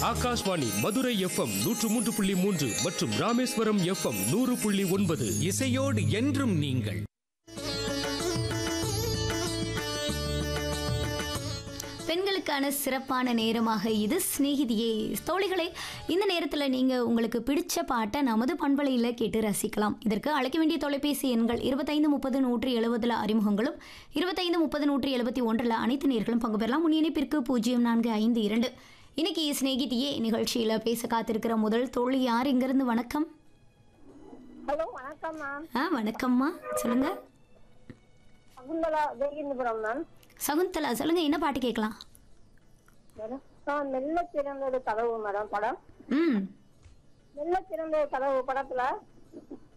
Akashvani Madurai FM நூற்று மூன்று புள்ளி மூன்று மற்றும் ராமேஸ்வரம் எஃப்எம் நூறு புள்ளி ஒன்பது இசையோடு என்றும் நீங்கள் பெண்களுக்கான சிறப்பான நேரமாக இது சிநேகிதியே தோழிகளே இந்த நேரத்தில் நீங்கள் உங்களுக்கு பிடிச்ச பாட்டை நமது பண்பலையில் கேட்டு ரசிக்கலாம் இதற்கு அழைக்க வேண்டிய தொலைபேசி எண்கள் இருபத்தைந்து முப்பது நூற்றி எழுபதில் அறிமுகங்களும் இருபத்தைந்து முப்பது நூற்றி எழுபத்தி ஒன்றில் அனைத்து நேர்களும் பங்கு பெறலாம் முன் இணைப்பிற்கு பூஜ்ஜியம் நான்கு ஐந்து இரண்டு இன்னைக்கு சிநேகிதியே நிகழ்ச்சியில் பேச காத்திருக்கிற முதல் தோழி யார் இங்கிருந்து வணக்கம் ஹலோ வணக்கம் மேம் ஆ வணக்கம்மா சொல்லுங்க சகுந்தலா ஜெயகிந்தபுரம் மேம் சகுந்தலா சொல்லுங்க என்ன பாட்டு கேட்கலாம் மேடம் ஆ, மெல்ல திறந்தது கதவு மேடம் படம் ம் மெல்ல திறந்தது கதவு படத்துல